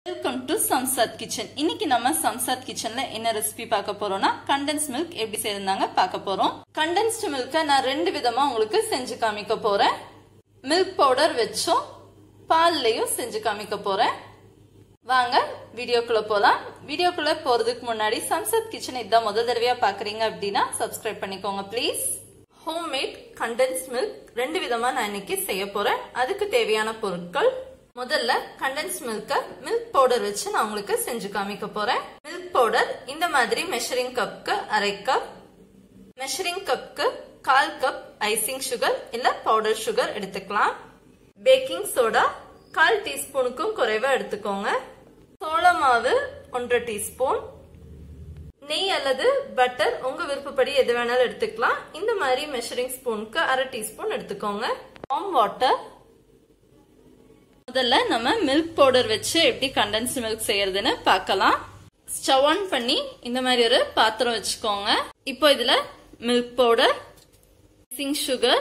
welcome to Shamshad kitchen இன்னைக்கு நம்ம சம்சாத் கிச்சன்ல என்ன ரெசிபி பார்க்க போறோம்னா கண்டென்ஸ் மில்க் எப்படி செய்யறாங்க பார்க்க போறோம் கண்டென்ஸ்டு மில்க நான் ரெண்டு விதமா உங்களுக்கு செஞ்சு காமிக்க போறேன் மில்க் பவுடர் வச்சும் பால்லையும் செஞ்சு காமிக்க போறேன் வாங்க வீடியோக்குள்ள போலாம் வீடியோக்குள்ள போறதுக்கு முன்னாடி சம்சத் கிச்சன் இதான் முதல் தடவையா பாக்குறீங்க அப்படின்னா சப்ஸ்கிரைப் பண்ணிக்கோங்க ப்ளீஸ் ஹோம்மேட் கண்டென்ஸ் மில்க் ரெண்டு விதமா நான் இன்னைக்கு செய்ய போறேன் அதுக்கு தேவையான பொருட்கள் முதல்ல கண்டென்ஸ் மில்க மில்க் பவுடர் வச்சு நான் உங்களுக்கு செஞ்சு காமிக்க போறேன் மில்க் பவுடர் இந்த மாதிரி மெஷரிங் கப்க்கு அரை கப் மெஷரிங் கப்க்கு கால் கப் ஐசிங் சுகர் இல்ல பவுடர் சுகர் எடுத்துக்கலாம் பேக்கிங் சோடா கால் டீஸ்பூனுக்கும் குறைவா எடுத்துக்கோங்க சோள மாவு ஒன்றரை டீஸ்பூன் நெய் அல்லது பட்டர் உங்க விருப்பப்படி எது வேணாலும் எடுத்துக்கலாம் இந்த மாதிரி மெஷரிங் ஸ்பூனுக்கு அரை டீஸ்பூன் எடுத்துக்கோங்க வார்ம் வாட்டர் முதல்ல நம்ம மில்க் பவுடர் வச்சு எப்படி கண்டென்ஸ்ட் மில்க் செய்யறதுன்னு பார்க்கலாம் ஸ்டவ் ஆன் பண்ணி இந்த மாதிரி ஒரு பாத்திரம் வச்சுக்கோங்க இப்போ இதுல மில்க் பவுடர் ஐசிங் சுகர்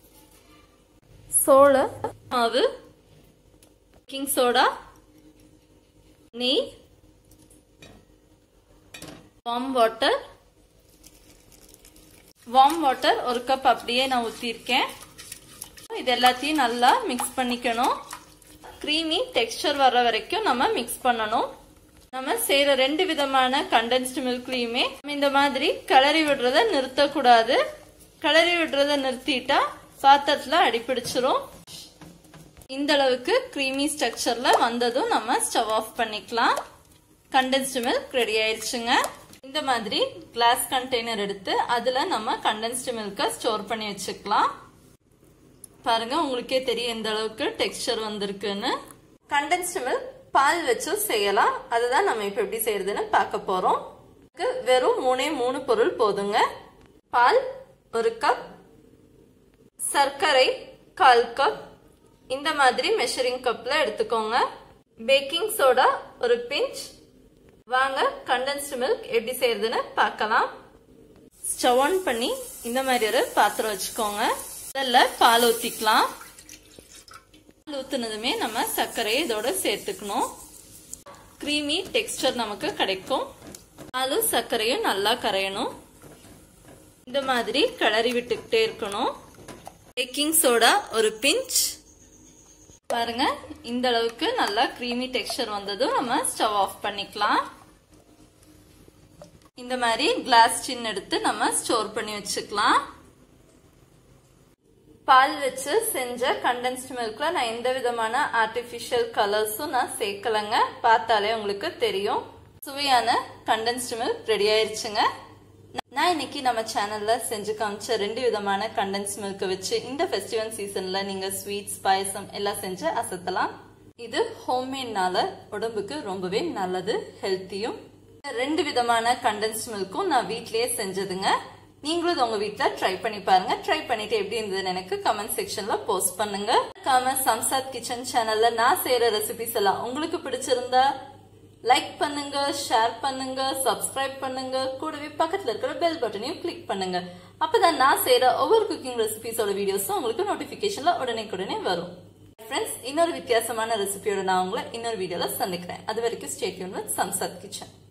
சோள மாவு பேக்கிங் சோடா நெய் வார்ம் வாட்டர் வார்ம் வாட்டர் ஒரு கப் அப்படியே நான் ஊற்றிருக்கேன் இது எல்லாத்தையும் நல்லா மிக்ஸ் பண்ணிக்கணும் க்ரீமி டெக்ஸ்டர் வர்ற வரைக்கும் நம்ம மிக்ஸ் பண்ணணும் நம்ம செய்யற ரெண்டு விதமான கண்டென்ஸ்டு மில்க்லயுமே இந்த மாதிரி கிளறி விடுறத நிறுத்தக்கூடாது கிளறி விடுறத நிறுத்திட்டா பாத்திரத்துல அடிப்பிடிச்சிரும் இந்த அளவுக்கு க்ரீமி ஸ்ட்ரக்சர்ல வந்ததும் நம்ம ஸ்டவ் ஆஃப் பண்ணிக்கலாம் கண்டென்ஸ்டு மில்க் ரெடி ஆயிடுச்சுங்க இந்த மாதிரி கிளாஸ் கண்டெய்னர் எடுத்து அதுல நம்ம கண்டென்ஸ்டு மில்க ஸ்டோர் பண்ணி வச்சுக்கலாம் பாருங்க உங்களுக்கே தெரியும் எந்த அளவுக்கு டெக்ஸ்டர் வந்திருக்குன்னு கண்டென்ஸ்டு மில்க் பால் வச்சும் செய்யலாம் அதுதான் நம்ம இப்ப எப்படி செய்யறதுன்னு பார்க்க போறோம் வெறும் மூணே மூணு பொருள் போதுங்க பால் ஒரு கப் சர்க்கரை கால் கப் இந்த மாதிரி மெஷரிங் கப்ல எடுத்துக்கோங்க பேக்கிங் சோடா ஒரு பிஞ்ச் வாங்க கண்டென்ஸ்டு மில்க் எப்படி செய்யறதுன்னு பார்க்கலாம் ஸ்டவ் ஆன் பண்ணி இந்த மாதிரி ஒரு பாத்திரம் வச்சுக்கோங்க முதல்ல பால் ஊத்திக்கலாம் பால் ஊத்துனதுமே நம்ம சர்க்கரையை இதோட சேர்த்துக்கணும் கிரீமி டெக்ஸ்டர் நமக்கு கிடைக்கும் பாலும் சர்க்கரையும் நல்லா கரையணும் இந்த மாதிரி கிளறி விட்டுக்கிட்டே இருக்கணும் பேக்கிங் சோடா ஒரு பிஞ்ச் பாருங்க இந்த அளவுக்கு நல்லா கிரீமி டெக்ஸ்டர் வந்ததும் நம்ம ஸ்டவ் ஆஃப் பண்ணிக்கலாம் இந்த மாதிரி கிளாஸ் சின் எடுத்து நம்ம ஸ்டோர் பண்ணி வச்சுக்கலாம் பால் வச்சு செஞ்ச கண்டென்ஸ்ட் மில்க்ல நான் எந்த விதமான ஆர்டிபிஷியல் கலர்ஸும் நான் சேர்க்கலங்க பார்த்தாலே உங்களுக்கு தெரியும் சுவையான கண்டென்ஸ்ட் மில்க் ரெடி ஆயிருச்சுங்க நான் இன்னைக்கு நம்ம சேனல்ல செஞ்சு காமிச்ச ரெண்டு விதமான கண்டென்ஸ் மில்க் வச்சு இந்த ஃபெஸ்டிவல் சீசன்ல நீங்க ஸ்வீட்ஸ் பாயசம் எல்லாம் செஞ்சு அசத்தலாம் இது ஹோம்மேட்னால உடம்புக்கு ரொம்பவே நல்லது ஹெல்த்தியும் ரெண்டு விதமான கண்டென்ஸ் மில்க்கும் நான் வீட்லயே செஞ்சதுங்க நீங்களும் உங்க வீட்ல ட்ரை பண்ணி பாருங்க ட்ரை பண்ணிட்டு எப்படி இருந்ததுன்னு எனக்கு கமெண்ட் செக்ஷன்ல போஸ்ட் பண்ணுங்க காம சம்சாத் கிச்சன் சேனல்ல நான் செய்யற ரெசிபிஸ் எல்லாம் உங்களுக்கு பிடிச்சிருந்தா லைக் பண்ணுங்க ஷேர் பண்ணுங்க சப்ஸ்கிரைப் பண்ணுங்க கூடவே பக்கத்துல இருக்கிற பெல் பட்டனையும் கிளிக் பண்ணுங்க அப்பதான் நான் செய்யற ஒவ்வொரு குக்கிங் ரெசிபிஸோட வீடியோஸும் உங்களுக்கு நோட்டிபிகேஷன்ல உடனே உடனே வரும் ஃப்ரெண்ட்ஸ் இன்னொரு வித்தியாசமான ரெசிபியோட நான் உங்களை இன்னொரு வீடியோல சந்திக்கிறேன் அது வரைக்கும் ஸ்டேட்யூன் வித் சம்சாத் கிச்சன்